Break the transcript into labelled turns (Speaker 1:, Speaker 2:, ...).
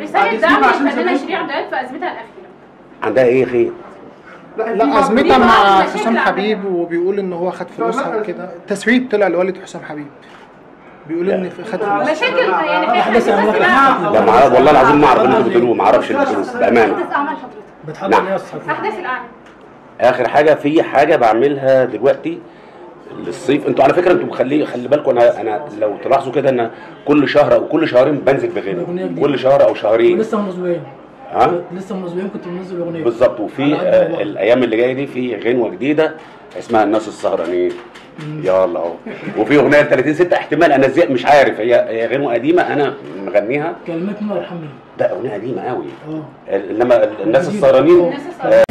Speaker 1: رساله دعم للفنانه شيرين عبد الوهاب في ازمتها الاخيره
Speaker 2: عندها ايه خير
Speaker 3: لا ازمتها
Speaker 1: في
Speaker 3: مع
Speaker 1: بعض المشاكل
Speaker 3: حسام
Speaker 1: عندها.
Speaker 3: حبيب وبيقول ان هو خد فلوسها وكده تسريب طلع لوالد حسام حبيب بيقول ان في- خد فلوسها
Speaker 1: مشاكل يعني في
Speaker 4: احداث
Speaker 1: حاجات
Speaker 4: املاك
Speaker 1: اسمها
Speaker 2: لا ما والله العظيم ما اعرف اللي انتوا بتقولوه ما اعرفش اللي بتقولوه بامانه
Speaker 1: احداث اعمال حضرتك
Speaker 4: بتحضر
Speaker 2: نعم.
Speaker 4: ايه يا استاذ حبيب؟
Speaker 1: احداث الاعمال
Speaker 2: اخر حاجه في حاجه بعملها دلوقتي للصيف انتوا على فكره انتوا خلي خلي بالكم انا انا لو تلاحظوا كده انا كل شهر او كل شهرين بنزل
Speaker 4: أغنية
Speaker 2: بغنى
Speaker 4: جديدة.
Speaker 2: كل شهر او شهرين
Speaker 4: ولسه من اسبوعين
Speaker 2: ها
Speaker 4: لسه من اسبوعين كنت منزل اغنيه
Speaker 2: بالظبط وفي
Speaker 4: على قد
Speaker 2: آه
Speaker 4: والله.
Speaker 2: الايام اللي جايه دي في غنوه جديده اسمها الناس السهرانين يلا اهو وفي اغنيه 30 6 احتمال انا زي مش عارف هي هي غنوه قديمه انا مغنيها
Speaker 4: كلمات ما يرحمني
Speaker 2: ده اغنيه قديمه قوي
Speaker 4: اه
Speaker 2: انما الناس
Speaker 4: جديدة.
Speaker 2: السهرانين
Speaker 1: الناس السهرانين.